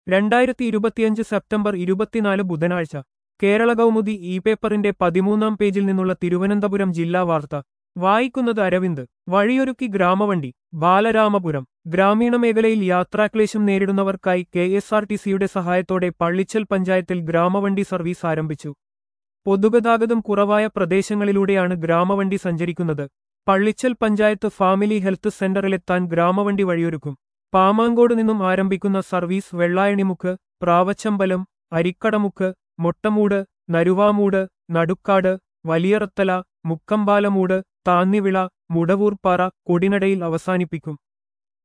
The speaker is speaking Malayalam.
രണ്ടായിരത്തി ഇരുപത്തിയഞ്ച് സെപ്റ്റംബർ ഇരുപത്തിനാല് ബുധനാഴ്ച കേരള കൗമുദി ഇ പേപ്പറിന്റെ പതിമൂന്നാം പേജിൽ നിന്നുള്ള തിരുവനന്തപുരം ജില്ലാ വാർത്ത വായിക്കുന്നത് അരവിന്ദ് വഴിയൊരുക്കി ഗ്രാമവണ്ടി ബാലരാമപുരം ഗ്രാമീണ മേഖലയിൽ യാത്രാക്ലേശം നേരിടുന്നവർക്കായി കെ എസ് ആർ ടി സിയുടെ സഹായത്തോടെ പള്ളിച്ചൽ പഞ്ചായത്തിൽ ഗ്രാമവണ്ടി സർവീസ് ആരംഭിച്ചു പൊതുഗതാഗതം കുറവായ പ്രദേശങ്ങളിലൂടെയാണ് ഗ്രാമവണ്ടി സഞ്ചരിക്കുന്നത് പള്ളിച്ചൽ പഞ്ചായത്ത് ഫാമിലി ഹെൽത്ത് സെന്ററിലെത്താൻ ഗ്രാമവണ്ടി വഴിയൊരുക്കും പാമാങ്കോട് നിന്നും ആരംഭിക്കുന്ന സർവീസ് വെള്ളായണിമുക്ക് പ്രാവച്ചമ്പലം അരിക്കടമുക്ക് മൊട്ടമൂട് നരുവാമൂട് നടുക്കാട് വലിയറത്തല മുക്കമ്പാലമൂട് താന്നിവിള മുടവൂർപ്പാറ കൊടിനടയിൽ അവസാനിപ്പിക്കും